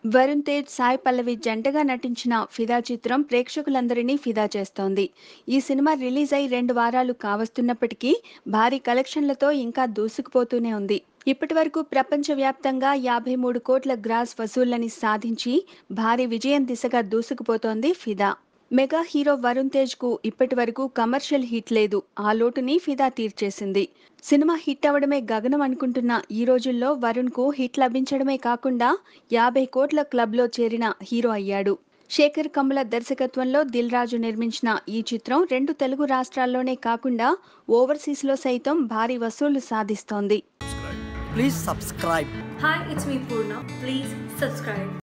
వరుణ్ తేజ్ సాయి పల్లవి జంటగా నటించిన ఫిదా చిత్రం ప్రేక్షకులందరినీ ఫిదా చేస్తోంది ఈ సినిమా రిలీజ్ అయి రెండు వారాలు కావస్తున్నప్పటికీ భారీ కలెక్షన్లతో ఇంకా దూసుకుపోతూనే ఉంది ఇప్పటి వరకు ప్రపంచవ్యాప్తంగా యాభై మూడు కోట్ల గ్రాస్ వసూళ్లని సాధించి భారీ విజయం దిశగా దూసుకుపోతోంది ఫిదా మెగా హీరో వరుణ్ తేజ్ కు ఇప్పటి వరకు కమర్షియల్ హిట్ లేదు ఆ లోటుని ఫిదా తీర్చేసింది సినిమా హిట్ అవడమే గగనం అనుకుంటున్న ఈ రోజుల్లో వరుణ్ కు హిట్ లభించడమే కాకుండా యాభై కోట్ల క్లబ్ లో చేరిన హీరో అయ్యాడు శేఖర్ కమ్ముల దర్శకత్వంలో దిల్ రాజు నిర్మించిన ఈ చిత్రం రెండు తెలుగు రాష్ట్రాల్లోనే కాకుండా ఓవర్సీస్ లో సైతం భారీ వసూళ్లు సాధిస్తోంది Please subscribe. Hi, it's me Purna. Please subscribe.